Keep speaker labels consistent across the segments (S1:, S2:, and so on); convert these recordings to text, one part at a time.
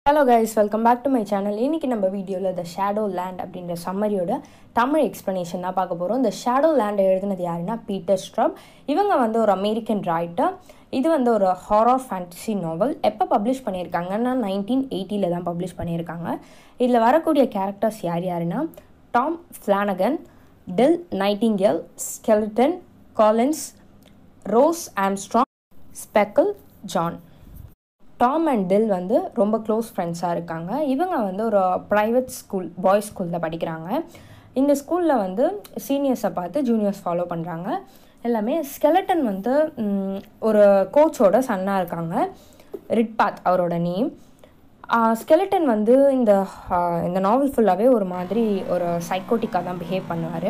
S1: hello guys welcome back to my channel இன்றைக்கி நம்ம வீடியோவில் த ஷேடோ லேண்ட் அப்படின்ற சம்மரியோட தமிழ் எக்ஸ்ப்ளனேஷன் தான் பார்க்க போகிறோம் இந்த ஷேடோ லேண்டை எழுதினது யாருன்னா பீட்டர் ஸ்ட்ரப் இவங்க வந்து ஒரு அமெரிக்கன் ரைட்டர் இது வந்து ஒரு ஹாரர் ஃபேண்டசி நாவல் எப்போ பப்ளிஷ் பண்ணியிருக்காங்கன்னா நைன்டீன் எயிட்டியில் தான் பப்ளிஷ் பண்ணியிருக்காங்க இதில் வரக்கூடிய கேரக்டர்ஸ் யார் யாருன்னா Tom Flanagan Del Nightingale Skelton Collins Rose Armstrong Speckle John Tom and Dill வந்து ரொம்ப க்ளோஸ் ஃப்ரெண்ட்ஸாக இருக்காங்க இவங்க வந்து ஒரு ப்ரைவேட் ஸ்கூல் பாய்ஸ் ஸ்கூலில் படிக்கிறாங்க இந்த ஸ்கூலில் வந்து சீனியர்ஸை பார்த்து ஜூனியர்ஸ் ஃபாலோ பண்ணுறாங்க எல்லாமே ஸ்கெலட்டன் வந்து ம், ஒரு கோச்சோட சன்னாக இருக்காங்க ரிட்பாத் அவரோட நேம் ஸ்கெலட்டன் வந்து இந்த ஆ, இந்த நாவல் ஃபுல்லாகவே ஒரு மாதிரி ஒரு சைக்கோட்டிக்காக தான் பிஹேவ் பண்ணுவார்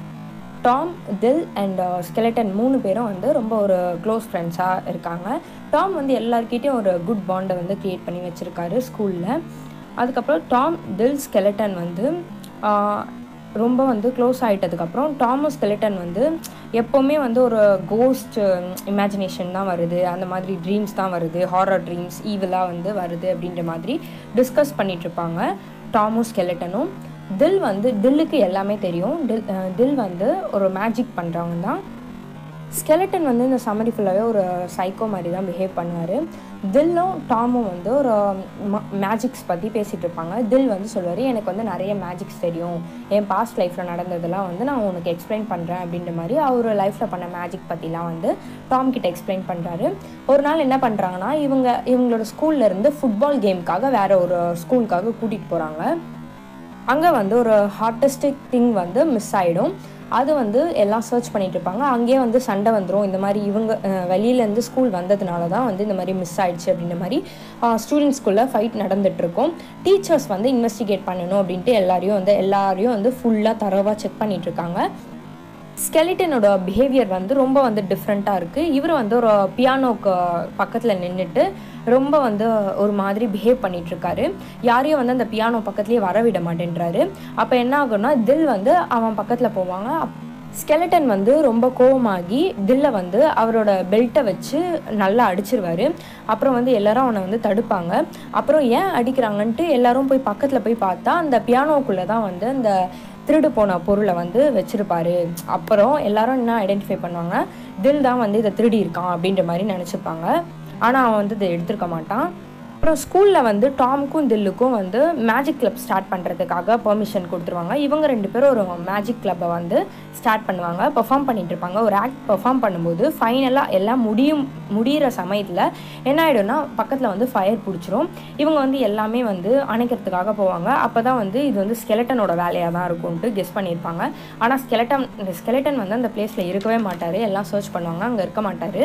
S1: டாம் தில் அண்ட் ஸ்கெலட்டன் மூணு பேரும் வந்து ரொம்ப ஒரு க்ளோஸ் ஃப்ரெண்ட்ஸாக இருக்காங்க டாம் வந்து எல்லார்கிட்டயும் ஒரு குட் பாண்டை வந்து க்ரியேட் பண்ணி வச்சுருக்காரு ஸ்கூலில் அதுக்கப்புறம் டாம் தில் ஸ்கெலட்டன் வந்து ஆஹ், ரொம்ப வந்து க்ளோஸ் ஆகிட்டதுக்கப்புறம் டாமஸ் ஸ்கெலட்டன் வந்து எப்போவுமே வந்து ஒரு கோஸ்ட் இமேஜினேஷன் தான் வருது அந்த மாதிரி ட்ரீம்ஸ் தான் வருது ஹாரர் ட்ரீம்ஸ் ஈவலாக வந்து வருது அப்படின்ற மாதிரி டிஸ்கஸ் பண்ணிட்டு இருப்பாங்க டாமும் ஸ்கெலட்டனும் தில் வந்து தில்லுக்கு எல்லாமே தெரியும் டில் அஹ் தில் வந்து ஒரு மேஜிக் பண்ணுறவங்க தான் ஸ்கெலட்டன் வந்து இந்த சம்மரி ஃபுல்லாகவே ஒரு சைக்கோ மாதிரி தான் பிஹேவ் பண்ணுவார் தில்லும் டாமும் வந்து ஒரு மேஜிக்ஸ் பற்றி பேசிகிட்டு இருப்பாங்க தில் வந்து சொல்லுவார் எனக்கு வந்து நிறைய மேஜிக்ஸ் தெரியும் என் பாஸ்ட் லைஃப்பில் நடந்ததெல்லாம் வந்து நான் உனக்கு எக்ஸ்பிளைன் பண்ணுறேன் அப்படின்ற மாதிரி அவர் லைஃப்பில் பண்ண மேஜிக் பற்றிலாம் வந்து டாம் கிட்ட எக்ஸ்பிளைன் பண்ணுறாரு ஒரு நாள் என்ன பண்ணுறாங்கன்னா இவங்க இவங்களோட ஸ்கூல்ல இருந்து ஃபுட்பால் கேமுக்காக வேற ஒரு ஸ்கூலுக்காக கூட்டிகிட்டு போகிறாங்க அங்கே வந்து ஒரு ஹார்டஸ்டிக் திங் வந்து மிஸ் ஆகிடும் அது வந்து எல்லாம் சர்ச் பண்ணிட்டு இருப்பாங்க அங்கேயே வந்து சண்டை வந்துடும் இந்த மாதிரி இவங்க அஹ், வெளியிலேருந்து ஸ்கூல் வந்ததுனால தான் வந்து இந்த மாதிரி மிஸ் ஆயிடுச்சு அப்படின்ற மாதிரி ஸ்டூடெண்ட்ஸ்குள்ளே ஃபைட் நடந்துட்டு இருக்கும் டீச்சர்ஸ் வந்து இன்வெஸ்டிகேட் பண்ணணும் அப்படின்ட்டு எல்லாரையும் வந்து எல்லாரையும் வந்து ஃபுல்லாக தரவாக செக் பண்ணிட்டு இருக்காங்க ஸ்கெலிட்டனோட பிஹேவியர் வந்து ரொம்ப வந்து டிஃப்ரெண்ட்டாக இருக்குது இவர் வந்து ஒரு பியானோக்கு பக்கத்தில் நின்றுட்டு ரொம்ப வந்து ஒரு மாதிரி பிஹேவ் பண்ணிட்டு இருக்காரு யாரையும் வந்து அந்த பியானோ பக்கத்துலேயே வர விட மாட்டேன்றாரு அப்போ என்ன ஆகும்னா தில் வந்து அவன் பக்கத்தில் போவாங்க ஸ்கெலட்டன் வந்து ரொம்ப கோவமாகி தில்லை வந்து அவரோட பெல்ட்டை வச்சு நல்லா அடிச்சிருவாரு அப்புறம் வந்து எல்லாரும் அவனை வந்து தடுப்பாங்க அப்புறம் ஏன் அடிக்கிறாங்கன்ட்டு எல்லாரும் போய் பக்கத்தில் போய் பார்த்தா அந்த பியானோக்குள்ளே தான் வந்து அந்த திருடு போன பொருளை வந்து வச்சிருப்பாரு அப்புறம் எல்லாரும் என்ன ஐடென்டிஃபை பண்ணுவாங்க தில் தான் வந்து இதை திருடி இருக்கான் அப்படின்ற மாதிரி நினச்சிப்பாங்க ஆனால் அவன் வந்து இதை எடுத்திருக்க மாட்டான் அப்புறம் ஸ்கூலில் வந்து டாமுக்கும் தில்லுக்கும் வந்து மேஜிக் கிளப் ஸ்டார்ட் பண்ணுறதுக்காக பெர்மிஷன் கொடுத்துருவாங்க இவங்க ரெண்டு பேரும் ஒரு மேஜிக் கிளப்பை வந்து ஸ்டார்ட் பண்ணுவாங்க பெர்ஃபார்ம் பண்ணிட்டு இருப்பாங்க ஒரு ஆக்ட் பெர்ஃபார்ம் பண்ணும்போது ஃபைனலாக எல்லாம் முடியும் முடிகிற சமயத்தில் என்ன ஆகிடும்னா பக்கத்தில் வந்து ஃபயர் பிடிச்சிரும் இவங்க வந்து எல்லாமே வந்து அணைக்கிறதுக்காக போவாங்க அப்போ தான் வந்து இது வந்து ஸ்கெலட்டனோட வேலையாக தான் இருக்கும்ட்டு கெஸ் பண்ணியிருப்பாங்க ஆனால் ஸ்கெலட்டன் ஸ்கெலட்டன் வந்து அந்த பிளேஸில் இருக்கவே மாட்டார் எல்லாம் சர்ச் பண்ணுவாங்க அங்கே இருக்க மாட்டார்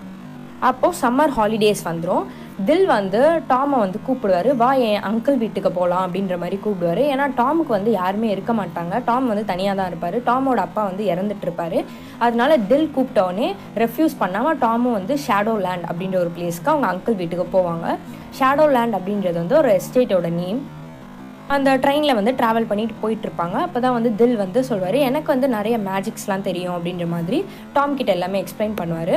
S1: அப்போது சம்மர் ஹாலிடேஸ் வந்துடும் தில் வந்து டாமை வந்து கூப்பிடுவாரு வா என் அங்கிள் வீட்டுக்கு போகலாம் அப்படின்ற மாதிரி கூப்பிடுவாரு ஏன்னா டாமுக்கு வந்து யாருமே இருக்க மாட்டாங்க டாம் வந்து தனியாக தான் இருப்பார் டாமோட அப்பா வந்து இறந்துட்டு இருப்பாரு அதனால தில் கூப்பிட்டோடனே ரெஃப்யூஸ் பண்ணாமல் டாமும் வந்து ஷேடோ லேண்ட் அப்படின்ற ஒரு பிளேஸ்க்கு அவங்க அங்கிள் வீட்டுக்கு போவாங்க ஷேடோ லேண்ட் அப்படின்றது வந்து ஒரு எஸ்டேட்டோட நேம் அந்த ட்ரெயினில் வந்து ட்ராவல் பண்ணிட்டு போயிட்டு இருப்பாங்க அப்போ தான் வந்து தில் வந்து சொல்வார் எனக்கு வந்து நிறைய மேஜிக்ஸ்லாம் தெரியும் அப்படின்ற மாதிரி டாம் கிட்ட எல்லாமே எக்ஸ்பிளைன் பண்ணுவார்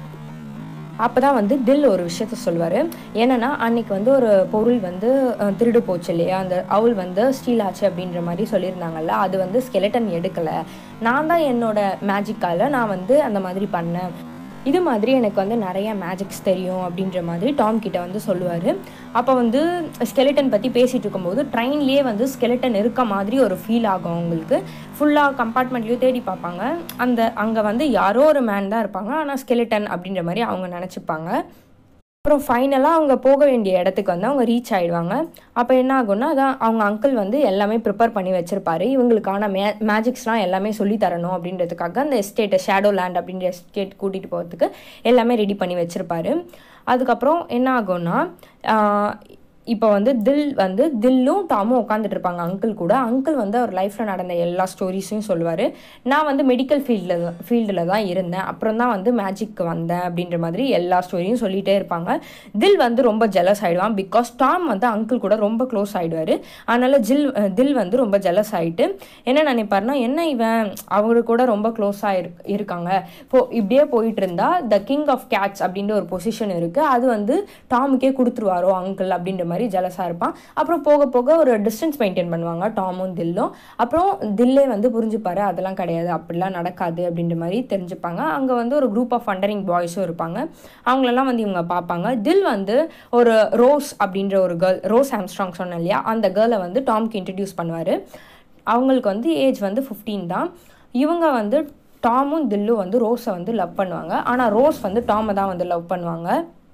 S1: அப்போ தான் வந்து தில் ஒரு விஷயத்த சொல்லுவார் என்னன்னா அன்னைக்கு வந்து ஒரு பொருள் வந்து அஹ், திருடு போச்சு இல்லையா அந்த அவள் வந்து ஸ்டீல் ஆச்சு அப்படின்ற மாதிரி சொல்லியிருந்தாங்கல்ல அது வந்து ஸ்கெலட்டன் எடுக்கலை நான் தான் என்னோட மேஜிக்கால நான் வந்து அந்த மாதிரி பண்ணேன் இது மாதிரி எனக்கு வந்து நிறைய மேஜிக்ஸ் தெரியும் அப்படின்ற மாதிரி டாம் கிட்ட வந்து சொல்லுவார் அப்போ வந்து ஸ்கெலட்டன் பற்றி பேசிகிட்டு இருக்கும்போது ட்ரெயின்லேயே வந்து ஸ்கெலட்டன் இருக்க மாதிரி ஒரு ஃபீல் ஆகும் அவங்களுக்கு ஃபுல்லாக கம்பார்ட்மெண்ட்லேயும் தேடி பார்ப்பாங்க அந்த அங்கே வந்து யாரோ ஒரு மேன் தான் இருப்பாங்க ஆனால் ஸ்கெலட்டன் அப்படின்ற மாதிரி அவங்க நினச்சிப்பாங்க அப்புறம் ஃபைனலாக அவங்க போக வேண்டிய இடத்துக்கு வந்து அவங்க ரீச் ஆயிடுவாங்க அப்போ என்ன ஆகும்னா அதான் அவங்க அங்கிள் வந்து எல்லாமே ப்ரிப்பேர் பண்ணி வச்சிருப்பாரு இவங்களுக்கான மே மேஜிக்ஸ்லாம் எல்லாமே சொல்லி தரணும் அப்படின்றதுக்காக அந்த எஸ்டேட்டை ஷேடோ லேண்ட் அப்படின்ற எஸ்டேட் கூட்டிகிட்டு போகிறதுக்கு எல்லாமே ரெடி பண்ணி வச்சிருப்பாரு அதுக்கப்புறம் என்ன ஆகும்னா ஆஹ், இப்போ வந்து தில் வந்து தில்லும் டாமும் உட்காந்துட்டு இருப்பாங்க அங்கிள் கூட அங்கிள் வந்து அவர் லைஃப்பில் நடந்த எல்லா ஸ்டோரிஸையும் சொல்லுவார் நான் வந்து மெடிக்கல் ஃபீல்டில் ஃபீல்டில் தான் இருந்தேன் அப்புறம் தான் வந்து மேஜிக்கு வந்தேன் அப்படின்ற மாதிரி எல்லா ஸ்டோரியும் சொல்லிகிட்டே இருப்பாங்க தில் வந்து ரொம்ப ஜெலஸ் ஆகிடுவான் பிகாஸ் டாம் வந்து அங்கிள் கூட ரொம்ப க்ளோஸ் ஆகிடுவார் அதனால் ஜில் அஹ் தில் வந்து ரொம்ப ஜெலஸ் ஆகிட்டு என்ன நினைப்பாருன்னா என்ன இவன் அவரு கூட ரொம்ப க்ளோஸாக இரு இருக்காங்க இப்போ இப்படியே போயிட்டு இருந்தா த கிங் ஆஃப் கேட்ஸ் அப்படின்ற ஒரு பொசிஷன் இருக்குது அது வந்து டாமுக்கே கொடுத்துருவாரோ அங்கிள் அப்படின்ற மாதிரி மாதிரி ஜலஸாக இருப்பான் அப்புறம் போக போக ஒரு டிஸ்டன்ஸ் மெயின்டைன் பண்ணுவாங்க டாமும் தில்லும் அப்புறம் தில்லே வந்து புரிஞ்சுப்பாரு அதெல்லாம் கிடையாது அப்படிலாம் நடக்காது அப்படின்ற மாதிரி தெரிஞ்சுப்பாங்க அங்கே வந்து ஒரு குரூப் ஆஃப் வண்டரிங் பாய்ஸும் இருப்பாங்க அவங்களெல்லாம் வந்து இவங்க பார்ப்பாங்க தில் வந்து ஒரு ரோஸ் அப்படின்ற ஒரு கேர்ள் ரோஸ் ஆம்ஸ்ட்ராங் சொன்னேன் இல்லையா அந்த கேர்ளை வந்து டாம்க்கு இன்ட்ரடியூஸ் பண்ணுவார் அவங்களுக்கு வந்து ஏஜ் வந்து ஃபிஃப்டீன் தான் இவங்க வந்து டாமும் தில்லும் வந்து ரோஸை வந்து லவ் பண்ணுவாங்க ஆனால் ரோஸ் வந்து டாமை தான் வந்து லவ் பண்ணுவாங்க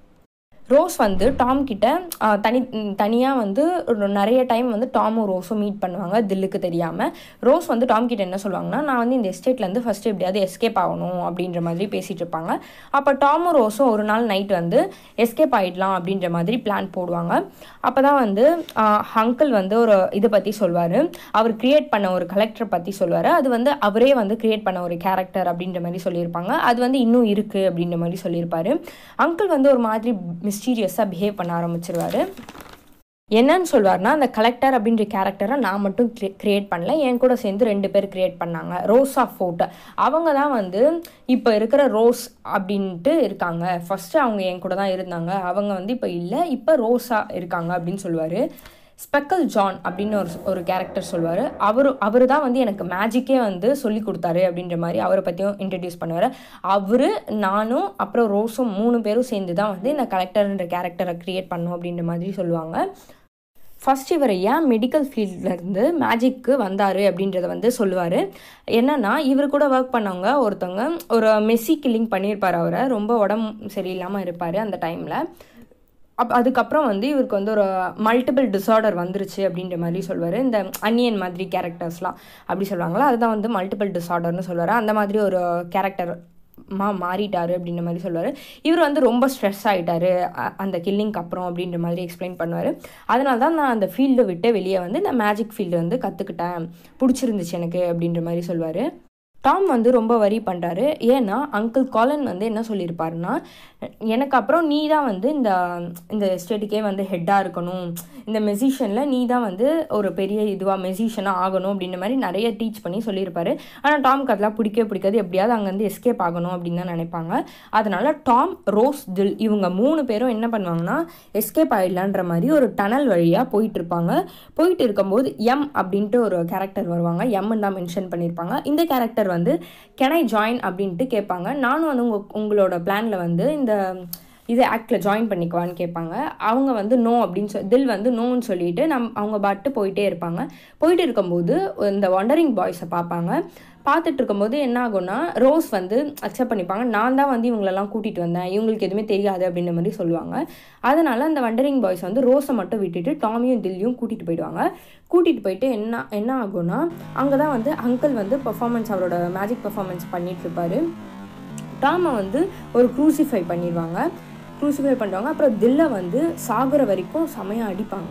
S1: ரோஸ் வந்து டாம் கிட்ட ஆஹ், தனி தனியாக வந்து ஒரு நிறைய டைம் வந்து டாமும் ரோஸும் மீட் பண்ணுவாங்க தில்லுக்கு தெரியாமல் ரோஸ் வந்து டாம் கிட்ட என்ன சொல்லுவாங்கன்னா நான் வந்து இந்த எஸ்டேட்லேருந்து ஃபஸ்ட்டு எப்படியாவது எஸ்கேப் ஆகணும் அப்படின்ற மாதிரி பேசிகிட்டு இருப்பாங்க அப்போ டாமும் ரோஸும் ஒரு நாள் நைட் வந்து எஸ்கேப் ஆகிடலாம் அப்படின்ற மாதிரி பிளான் போடுவாங்க அப்போ தான் வந்து அங்கிள் வந்து ஒரு இதை பற்றி சொல்வார் அவர் கிரியேட் பண்ண ஒரு கலெக்டரை பற்றி சொல்வார் அது வந்து அவரே வந்து கிரியேட் பண்ண ஒரு கேரக்டர் அப்படின்ற மாதிரி சொல்லியிருப்பாங்க அது வந்து இன்னும் இருக்குது அப்படின்ற மாதிரி சொல்லியிருப்பாரு அங்கிள் வந்து ஒரு மாதிரி மிஸ்டீரியஸாக பிஹேவ் பண்ண ஆரம்பிச்சிருவாரு என்னன்னு சொல்வார்னா அந்த கலெக்டர் அப்படின்ற கேரக்டரை நான் மட்டும் கிரியேட் பண்ணல என் கூட சேர்ந்து ரெண்டு பேர் கிரியேட் பண்ணாங்க ரோஸா ஃபோர்ட் அவங்க தான் வந்து இப்போ இருக்கிற ரோஸ் அப்படின்ட்டு இருக்காங்க ஃபர்ஸ்ட் அவங்க என் கூட தான் இருந்தாங்க அவங்க வந்து இப்போ இல்லை இப்போ ரோஸா இருக்காங்க அப்படின்னு சொல்லுவார் ஸ்பெக்கல் ஜான் அப்படின்னு ஒரு ஒரு கேரக்டர் சொல்லுவார் அவர் அவர் தான் வந்து எனக்கு மேஜிக்கே வந்து சொல்லி கொடுத்தாரு அப்படின்ற மாதிரி அவரை பற்றியும் இன்ட்ரடியூஸ் பண்ணுவார் அவர் நானும் அப்புறம் ரோஸும் மூணு பேரும் சேர்ந்து தான் வந்து இந்த கலெக்டர்ன்ற கேரக்டரை க்ரியேட் பண்ணோம் அப்படின்ற மாதிரி சொல்லுவாங்க ஃபர்ஸ்ட் இவர் ஏன் மெடிக்கல் ஃபீல்ட்லேருந்து மேஜிக்கு வந்தார் அப்படின்றத வந்து சொல்லுவார் என்னன்னா இவர் கூட ஒர்க் பண்ணவங்க ஒருத்தவங்க ஒரு மெஸ்ஸி கில்லிங் பண்ணியிருப்பார் அவரை ரொம்ப உடம்பு சரியில்லாமல் இருப்பார் அந்த டைமில் அப் அதுக்கப்புறம் வந்து இவருக்கு வந்து ஒரு மல்டிபிள் டிஸார்டர் வந்துருச்சு அப்படின்ற மாதிரி சொல்வார் இந்த அன்னியன் மாதிரி கேரக்டர்ஸ்லாம் அப்படி சொல்லுவாங்களா அதுதான் வந்து மல்டிபிள் டிஸார்டர்னு சொல்லுவார் அந்த மாதிரி ஒரு கேரக்டர் மா மாறிட்டாரு அப்படின்ற மாதிரி சொல்லுவார் இவர் வந்து ரொம்ப ஸ்ட்ரெஸ் ஆகிட்டாரு அந்த கில்லிங்க்கு அப்புறம் அப்படின்ற மாதிரி எக்ஸ்பிளைன் பண்ணுவார் அதனால தான் நான் அந்த ஃபீல்டை விட்டு வெளியே வந்து இந்த மேஜிக் ஃபீல்டு வந்து கற்றுக்கிட்டேன் பிடிச்சிருந்துச்சு எனக்கு அப்படின்ற மாதிரி சொல்லுவார் டாம் வந்து ரொம்ப வரி பண்ணுறாரு ஏன்னா அங்கிள் காலன் வந்து என்ன சொல்லியிருப்பாருன்னா எனக்கு அப்புறம் நீ தான் வந்து இந்த இந்த ஸ்டேட்டுக்கே வந்து ஹெட்டாக இருக்கணும் இந்த மெசிஷியனில் நீ தான் வந்து ஒரு பெரிய இதுவாக மெசிஷியனாக ஆகணும் அப்படின்ற மாதிரி நிறைய டீச் பண்ணி சொல்லியிருப்பாரு ஆனால் டாம்க்கு அதெல்லாம் பிடிக்கவே பிடிக்காது எப்படியாவது அங்கேருந்து எஸ்கேப் ஆகணும் அப்படின்னு தான் நினைப்பாங்க அதனால டாம் ரோஸ் தில் இவங்க மூணு பேரும் என்ன பண்ணுவாங்கன்னா எஸ்கேப் ஆகிடலான்ற மாதிரி ஒரு டனல் வழியாக போயிட்டு இருப்பாங்க போயிட்டு இருக்கும்போது எம் அப்படின்ட்டு ஒரு கேரக்டர் வருவாங்க எம்னு தான் மென்ஷன் பண்ணியிருப்பாங்க இந்த கேரக்டர் வந்து கென் ஐ ஜாயின் அப்படின்ட்டு கேட்பாங்க நானும் வந்து உங்கள் உங்களோட பிளானில் வந்து இந்த இது ஆக்டில் ஜாயின் பண்ணிக்குவான்னு கேட்பாங்க அவங்க வந்து நோ அப்படின்னு சொல் தில் வந்து நோன்னு சொல்லிட்டு நம் அவங்க பாட்டு போயிட்டே இருப்பாங்க போயிட்டு இருக்கும்போது இந்த ஒண்டரிங் பாய்ஸை பார்ப்பாங்க பார்த்துட்டு இருக்கும்போது என்ன ஆகும்னா ரோஸ் வந்து அக்செப்ட் பண்ணிப்பாங்க நான் தான் வந்து இவங்களெல்லாம் கூட்டிகிட்டு வந்தேன் இவங்களுக்கு எதுவுமே தெரியாது அப்படின்ற மாதிரி சொல்லுவாங்க அதனால அந்த வண்டரிங் பாய்ஸ் வந்து ரோஸை மட்டும் விட்டுட்டு டாமியும் தில்லியும் கூட்டிகிட்டு போயிடுவாங்க கூட்டிகிட்டு போயிட்டு என்ன என்ன ஆகும்னா அங்கே தான் வந்து அங்கிள் வந்து பெர்ஃபார்மன்ஸ் அவரோட மேஜிக் பெர்ஃபார்மன்ஸ் பண்ணிட்டு இருப்பாரு டாமை வந்து ஒரு க்ரூசிஃபை பண்ணிடுவாங்க க்ரூசிஃபை பண்ணுவாங்க அப்புறம் தில்லை வந்து சாகுற வரைக்கும் செமையாக அடிப்பாங்க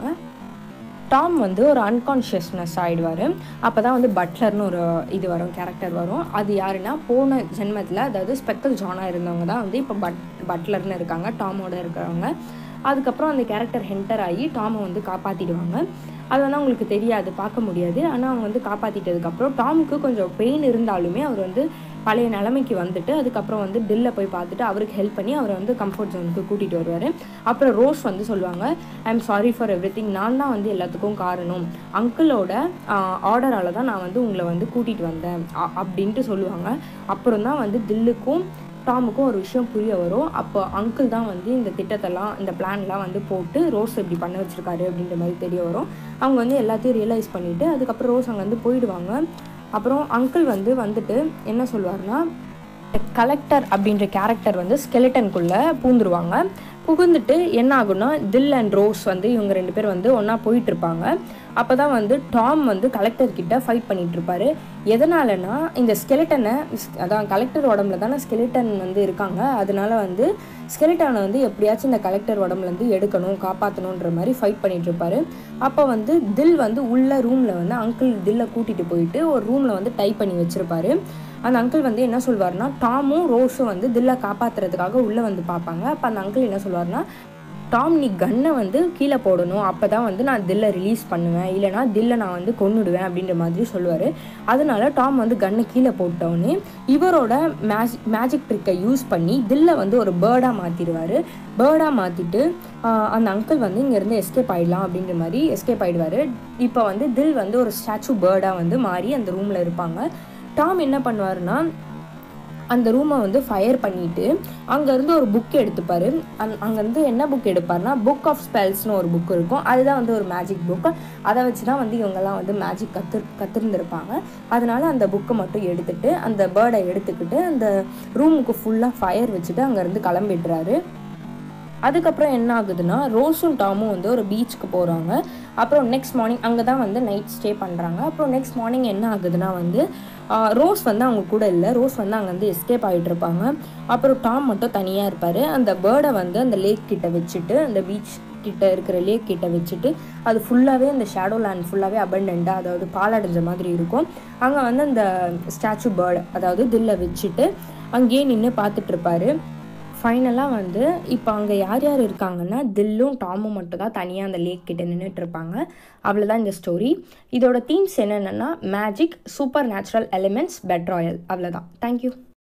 S1: டாம் வந்து ஒரு அன்கான்ஷியஸ்னஸ் ஆகிடுவார் அப்போ தான் வந்து பட்லர்னு ஒரு இது வரும் கேரக்டர் வரும் அது யாருன்னா போன ஜென்மத்தில் அதாவது ஸ்பெக்கல் ஜானாக இருந்தவங்க தான் வந்து இப்போ பட் பட்லர்னு இருக்காங்க டாமோட இருக்கிறவங்க அதுக்கப்புறம் அந்த கேரக்டர் ஹென்டர் ஆகி டாமை வந்து காப்பாற்றிடுவாங்க அது வந்து அவங்களுக்கு தெரியாது பார்க்க முடியாது ஆனால் அவங்க வந்து காப்பாற்றிட்டதுக்கப்புறம் டாமுக்கு கொஞ்சம் பெயின் இருந்தாலுமே அவர் வந்து பழைய நிலைமைக்கு வந்துட்டு அதுக்கப்புறம் வந்து டில்லை போய் பார்த்துட்டு அவருக்கு ஹெல்ப் பண்ணி அவரை வந்து கம்ஃபர்ட் ஜோனுக்கு கூட்டிகிட்டு வருவார் அப்புறம் ரோஸ் வந்து சொல்லுவாங்க I am sorry for everything நான் தான் வந்து எல்லாத்துக்கும் காரணம் அங்கிளோட ஆர்டரால் தான் நான் வந்து உங்களை வந்து கூட்டிகிட்டு வந்தேன் அ- அப்படின்ட்டு சொல்லுவாங்க அப்புறம் தான் வந்து தில்லுக்கும் டாமுக்கும் ஒரு விஷயம் புரிய வரும் அப்போ அங்கிள் தான் வந்து இந்த திட்டத்தெல்லாம் இந்த பிளான்லாம் வந்து போட்டு ரோஸ் இப்படி பண்ண வச்சிருக்காரு அப்படின்ற மாதிரி தெரிய வரும் அவங்க வந்து எல்லாத்தையும் ரியலைஸ் பண்ணிவிட்டு அதுக்கப்புறம் ரோஸ் அங்கேருந்து போயிடுவாங்க அப்புறம் அங்கிள் வந்து வந்துட்டு என்ன சொல்லுவார்னா கலெக்டர் அப்படின்ற கேரக்டர் வந்து ஸ்கெலிட்டனுக்குள்ளே பூந்துருவாங்க புகுந்துட்டு என்ன ஆகும்னா தில் அண்ட் ரோஸ் வந்து இவங்க ரெண்டு பேர் வந்து ஒன்றா போயிட்டு இருப்பாங்க அப்போ தான் வந்து டாம் வந்து கலெக்டர் கிட்ட ஃபைட் பண்ணிட்டு இருப்பாரு எதனாலனா இந்த ஸ்கெலிட்டனை அதான் கலெக்டர் உடம்புல தானே ஸ்கெலிட்டன் வந்து இருக்காங்க அதனால வந்து ஸ்கெலிட்டனை வந்து எப்படியாச்சும் இந்த கலெக்டர் உடம்புலேருந்து எடுக்கணும் காப்பாற்றணுன்ற மாதிரி ஃபைட் பண்ணிட்டு இருப்பாரு அப்போ வந்து தில் வந்து உள்ள ரூமில் வந்து அங்கிள் தில்லை கூட்டிகிட்டு போயிட்டு ஒரு ரூமில் வந்து டைப் பண்ணி வச்சிருப்பாரு அந்த அங்கிள் வந்து என்ன சொல்வார்னா டாமும் ரோஸும் வந்து தில்லை காப்பாற்றுறதுக்காக உள்ளே வந்து பார்ப்பாங்க அப்போ அந்த அங்கிள் என்ன சொல்வார்னா டாம் நீ கன்னை வந்து கீழே போடணும் அப்போ தான் வந்து நான் தில்லை ரிலீஸ் பண்ணுவேன் இல்லைனா தில்லை நான் வந்து கொன்னுடுவேன் அப்படின்ற மாதிரி சொல்லுவார் அதனால டாம் வந்து கன்னை கீழே போட்டோன்னே இவரோட மேஜிக் மேஜிக் ட்ரிக்கை யூஸ் பண்ணி தில்லை வந்து ஒரு பேர்டாக மாற்றிடுவார் பேர்டாக மாற்றிட்டு அந்த அங்கிள் வந்து இங்கேருந்து எஸ்கேப் ஆகிடலாம் அப்படின்ற மாதிரி எஸ்கேப் ஆகிடுவார் இப்போ வந்து தில் வந்து ஒரு ஸ்டாச்சு பேர்டாக வந்து மாறி அந்த ரூமில் இருப்பாங்க டாம் என்ன பண்ணுவாருன்னா அந்த ரூமை வந்து ஃபயர் பண்ணிவிட்டு அங்கேருந்து ஒரு புக் எடுத்துப்பார் அங் அங்கேருந்து என்ன புக் எடுப்பார்னா புக் ஆஃப் ஸ்பெல்ஸ்னு ஒரு புக் இருக்கும் அதுதான் வந்து ஒரு மேஜிக் புக்கு அதை வச்சு தான் வந்து இவங்கெல்லாம் வந்து மேஜிக் கற்று கற்றுருந்துருப்பாங்க அதனால அந்த புக்கை மட்டும் எடுத்துகிட்டு அந்த பேர்டை எடுத்துக்கிட்டு அந்த ரூமுக்கு ஃபுல்லாக ஃபயர் வச்சுட்டு அங்கேருந்து கிளம்பிடுறாரு அதுக்கப்புறம் என்ன ஆகுதுன்னா ரோஸும் டாமும் வந்து ஒரு பீச்சுக்கு போகிறாங்க அப்புறம் நெக்ஸ்ட் மார்னிங் அங்கே தான் வந்து நைட் ஸ்டே பண்ணுறாங்க அப்புறம் நெக்ஸ்ட் மார்னிங் என்ன ஆகுதுன்னா வந்து ரோஸ் வந்து அவங்க கூட இல்லை ரோஸ் வந்து அங்கே வந்து எஸ்கேப் ஆகிட்டு இருப்பாங்க அப்புறம் டாம் மட்டும் தனியாக இருப்பார் அந்த பேர்டை வந்து அந்த லேக் கிட்ட வச்சுட்டு அந்த பீச் கிட்ட இருக்கிற லேக் கிட்ட வச்சுட்டு அது ஃபுல்லாகவே அந்த ஷேடோ லேண்ட் ஃபுல்லாகவே அபண்டண்ட்டாக அதாவது பாலடைஞ்ச மாதிரி இருக்கும் அங்கே வந்து அந்த ஸ்டாச்சு பேர்டு அதாவது தில்லை வச்சுட்டு அங்கேயே நின்று பார்த்துட்டு இருப்பாரு ஃபைனலாக வந்து இப்போ அங்கே யார் யார் இருக்காங்கன்னா தில்லும் டாமும் மட்டும் தான் தனியாக அந்த லேக் கிட்ட நின்றுட்டு இருப்பாங்க அவ்வளோதான் இந்த ஸ்டோரி இதோட தீம்ஸ் என்னென்னா magic supernatural elements betrayal அவ்வளோதான் தேங்க்யூ